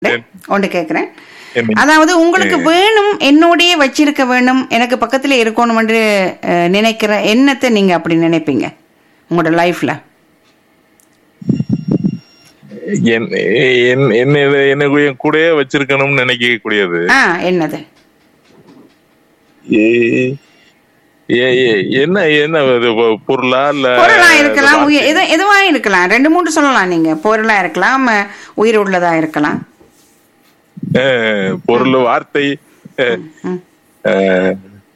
ஒன்று கேட்கிறேன் என்ன? அதாவது உங்களுக்கு வேணும் என்னோடயே வச்சிருக்க வேணும் எனக்கு பக்கத்துல இருக்கணும் என்று அஹ், நினைக்கிற எண்ணத்தை நீங்க அப்படி நினைப்பீங்க உங்களோட லைஃப்ல என்- என்- என்ன என்ன என் கூடயே வச்சிருக்கணும்னு நினைக்க கூடியது ஆ என்னது ஏ- ஏ- ஏ- என்ன என்ன இது பொ- பொருளா இல்ல பொருளா இருக்கலாம் உயிர் எது எதுவா இருக்கலாம் ரெண்டு மூணு சொல்லலாம் நீங்க பொருளா இருக்கலாம் அஹ், உயிர் உள்ளதா இருக்கலாம் அஹ், பொருள் வார்த்தை அஹ், ம். அஹ்,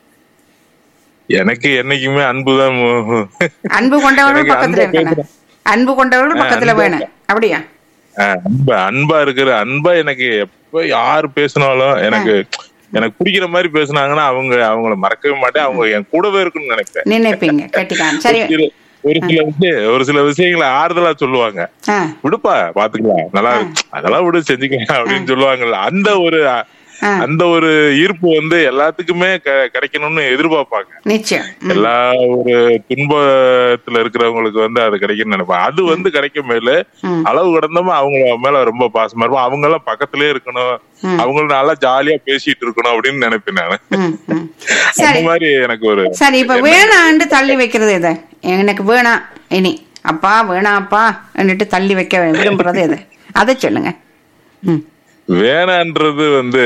எனக்கு என்னைக்குமே அன்புதான் மு- அன்பு கொண்டவர்கள் எனக்கு பக்கத்துல அன்பா இருக்கணும் அன்பு கொண்டவர்கள் பக்கத்துல அன்பா வேணும் அப்படியா அஹ், அன்பா அன்பா இருக்கிற அன்பா எனக்கு எப்ப யார் பேசினாலும் எனக்கு எனக்கு பிடிக்கிற மாதிரி பேசுனாங்கன்னா அவங்க அவங்கள மறக்கவே மாட்டேன் அவங்க என் கூடவே இருக்குன்னு நினைப்பேன் நினைப்பீங்க கேட்டுக்கான் சரி ஒரு சில- ஒரு சில விஷயம் ஒரு சில விஷயங்களை ஆறுதலா சொல்லுவாங்க ஆ விடுப்பா பாத்துக்கலாம் நல்லா இருக்கு. அதெல்லாம் விடு செஞ்சுக்கலாம் அப்படின்னு சொல்லுவாங்கல்ல அந்த ஒரு ஆ. அந்த ஒரு ஈர்ப்பு வந்து எல்லாத்துக்குமே க- கிடைக்கணும்னு எதிர்பார்ப்பாங்க நிச்சயம் ம். எல்லா ஒரு துன்பத்துல இருக்கிறவங்களுக்கு வந்து அது கிடைக்கும்னு நினைப்பாங்க அது வந்து கிடைக்கும் மேல ம். அளவு கடந்தமா அவங்க மேல ரொம்ப பாசமா இருப்போம் அவங்க எல்லாம் பக்கத்திலே இருக்கணும் அவங்கள நல்லா ஜாலியா பேசிட்டு இருக்கணும் அப்படின்னு நினைப்பேன் நான் ம், ம். அந்த சரி மாதிரி எனக்கு ஒரு சரி இப்ப வேணாண்டு தள்ளி வைக்கிறது எது எனக்கு வேணாம் இனி அப்பா வேணாப்பா என்னட்டு தள்ளி வைக்க விரும்புறது எது அதை சொல்லுங்க ம் வேணான்றது வந்து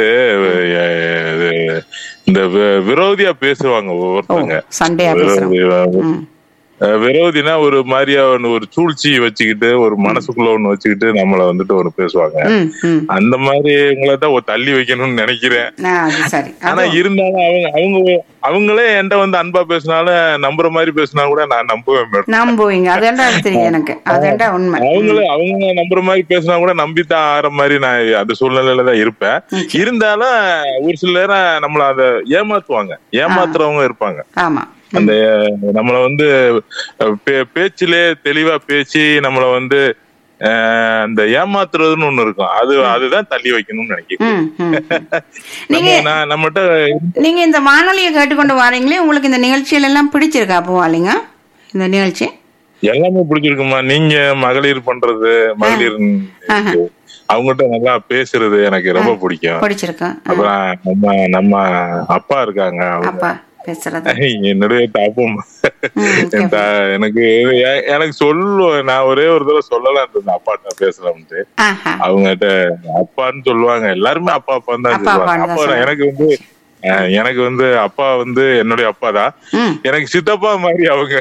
அஹ், இது, இந்த வி- விரோதியா பேசுவாங்க ஓ ஒவ்வொருத்தங்க சண்டையா பேசுறோம் விரோதி, ம் அஹ், விரோதினா ஒரு மாதிரியா ஒண்ணு ஒரு சூழ்ச்சி வச்சுக்கிட்டு ஒரு மனசுக்குள்ள ஒண்ணு வச்சுக்கிட்டு நம்மள வந்துட்டு ஒரு பேசுவாங்க ம் ம் அந்த மாதிரி உங்களை தான் ஒரு தள்ளி வைக்கணும்னு நினைக்கிறேன் ஆ, அது சரி ஆனா அது இருந்தாலும் அவங்க அவங்க அவங்களே என்கிட்ட வந்து அன்பா பேசினாலும் நம்புற மாதிரி பேசினா கூட நான் நம்புவேன் மேடம் நம்புவீங்க அதெண்டா தெரியும் எனக்கு அதெண்டா உண்மை அவங்களே அவங்க நம்புற மாதிரி பேசினா கூட நம்பித்தான் ஆற மாதிரி நான் அந்த சூழ்நிலையில தான் இருப்பேன் நிச்சயம். இருந்தாலும் ஒரு சில நேரம் நம்மள அத ஏமாத்துவாங்க ஏமாத்துறவங்க இருப்பாங்க ஆமா அந்த நம்மள வந்து அஹ், பே- பேச்சிலே தெளிவா பேசி நம்மள வந்து அஹ், அந்த ஏமாத்துறதுன்னு ஒண்ணு இருக்கும் அது அதுதான் தள்ளி வைக்கணும்னு நினைக்கிறேன் ம் ம் நீங்க நம்ம- நான் நம்மகிட்ட நீங்க இந்த வானொலியை கேட்டுக்கொண்டு வரீங்களே உங்களுக்கு இந்த நிகழ்ச்சியில எல்லாம் பிடிச்சிருக்கா போவாலிங்க இந்த நிகழ்ச்சி எல்லாமே பிடிச்சிருக்குமா நீங்க மகளிர் பண்றது மகளிர் ஆஹா. அவங்ககிட்ட நல்லா பேசுறது எனக்கு ரொம்ப பிடிக்கும் பிடிச்சிருக்கா அப்புறம் நம்ம நம்ம அப்பா இருக்காங்க அவங்க அப்பா பேசுறது என்னுடைய தாப்பும் என் தா- எனக்கு எ- எனக்கு சொல்லுவேன் நான் ஒரே ஒரு தடவை சொல்லலாம் இருந்தேன் அப்பாட்ட பேசலாம்ட்டு ஆஹா அவங்ககிட்ட அப்பான்னு சொல்லுவாங்க எல்லாருமே அப்பா அப்பான்னு தான் அப்பா, சொல்லுவாங்க அப்பான்னு தான் அப்பா எனக்கு வந்து அஹ், எனக்கு வந்து அப்பா வந்து என்னுடைய அப்பா தான் ம் எனக்கு சித்தப்பா மாதிரி அவங்க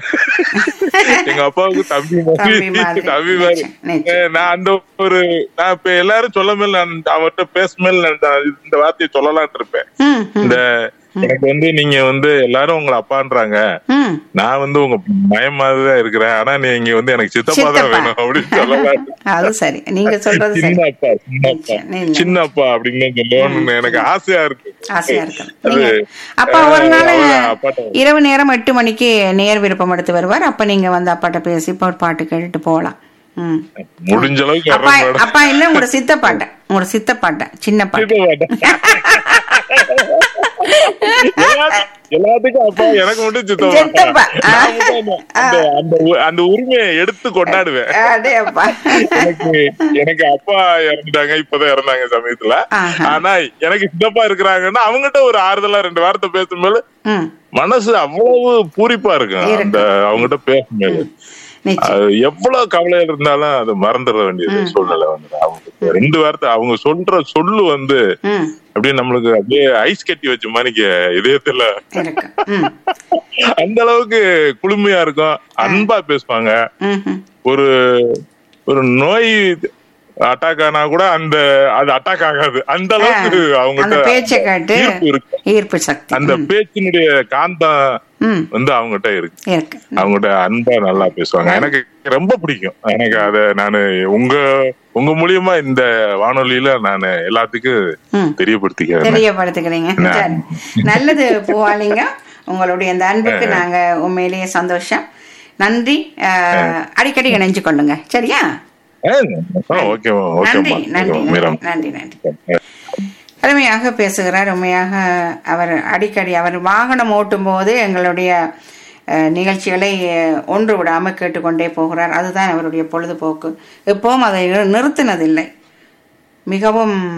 எங்க அப்பாவுக்கு தம்பி தம்பி மாதிரி மாதிரி. தம்பி மாதிரி நிச்சயம், நிச்சயம். அஹ் நான் அந்த ஒரு நான் இப்ப எல்லாரும் சொல்ல மேல நான் அவர்கிட்ட பேச மேல நான் இந்த வார்த்தையை சொல்லலாம்னு இருப்பேன் ம் ம் இந்த எனக்கு வந்து நீங்க வந்து எல்லாரும் உங்களை அப்பான்றாங்க ம் நான் வந்து உங்க பயம் மாதிரி தான் இருக்கிறேன் ஆனா நீங்க வந்து எனக்கு சித்தப்பா தான் சித்தப்பா. வேணும் அப்படின்னு சொல்லலாம் அது சரி நீங்க சொல்றது சரி சின்ன அப்பா சின்ன அப்பா நிச்சயம், நிச்சயம். சின்ன அப்பா அப்படின்னு சொல்லணும்னு எனக்கு ஆசையா இருக்கு ஆசையா இருக்கு அது, நீங்க அப்பா ஒரு நாள் அவரு அப்பாட்ட இரவு நேரம் எட்டு மணிக்கு நேர் விருப்பம் எடுத்து வருவார் அப்ப நீங்க வந்து அப்பாட்ட பேசி இப்ப ஒரு பாட்டு கேட்டுட்டு போகலாம் ம் முடிஞ்ச அளவுக்கு அப்பா வர்றேன் மேடம் அப்பா இல்ல உங்களோட சித்தப்பாட்ட உங்களோட சித்தப்பாட்ட சின்ன பாட்டு எல்லா- எல்லாத்துக்கும் அப்பா எனக்கு மட்டும் சித்தப்பா. சித்தப்பா நான் மட்டும் அந்த- அந்த அந்த உ- அந்த உரிமையை எடுத்து கொண்டாடுவேன் அடே அப்பா எனக்கு எனக்கு அப்பா இறந்துட்டாங்க இப்பதான் இறந்தாங்க சமயத்துல ஆஹா. ஆனா எனக்கு சித்தப்பா இருக்கிறாங்கன்னா அவங்ககிட்ட ஒரு ஆறுதலா ரெண்டு வார்த்தை பேசும்போது ம் மனசு அவ்வளவு பூரிப்பா இருக்கும் இருக்கும். அந்த அவங்ககிட்ட பேசும்போது நிச்சயம் அது எவ்வளவு கவலையில இருந்தாலும் அது மறந்துட வேண்டியது சூழ்நிலை வந்து அவங்களுக்கு ரெண்டு வார்த்தை அவங்க சொல்ற சொல்லு வந்து ம் அப்படியே நம்மளுக்கு அப்படியே ஐஸ் கட்டி வச்ச மாதிரி இதயத்துல இருக்கு ம் அந்த அளவுக்கு குளுமையா இருக்கும் அன்பா பேசுவாங்க ம் ம் ஒரு ஒரு நோய் அட்டாக் ஆனா கூட அந்த அது அட்டாக் ஆகாது அந்த அளவுக்கு அந்த அவங்ககிட்ட பேச்சை கேட்டு ஈர்ப்பு இருக்கு ஈர்ப்பு சக்தி அந்த பேச்சினுடைய காந்தம் ம் வந்து அவங்ககிட்ட இருக்கு இருக்கு அவங்ககிட்ட அன்பா நல்லா பேசுவாங்க எனக்கு ரொம்ப பிடிக்கும் எனக்கு அத நானு உங்க உங்க மூலியமா இந்த வானொலியில நானு எல்லாத்துக்கும் ம் தெரியப்படுத்திக்கிறேன் தெரியப்படுத்துக்கிறீங்க சரி நல்லது பூவாலிங்க உங்களுடைய இந்த அன்புக்கு நாங்க உண்மையிலேயே சந்தோஷம் நன்றி அஹ், அடிக்கடி இணைஞ்சு கொள்ளுங்க சரியா ஓகேமா நன்றி ஓகேமா நன்றி மீரம் நன்றி நன்றி அருமையாக பேசுகிறார் உண்மையாக அவர் அடிக்கடி அவர் வாகனம் ஓட்டும் போது எங்களுடைய அஹ், நிகழ்ச்சிகளை அஹ், ஒன்று விடாமல் கேட்டுக்கொண்டே போகிறார் அதுதான் அவருடைய பொழுதுபோக்கு எப்பவும் அதை நிறுத்தினதில்லை மிகவும்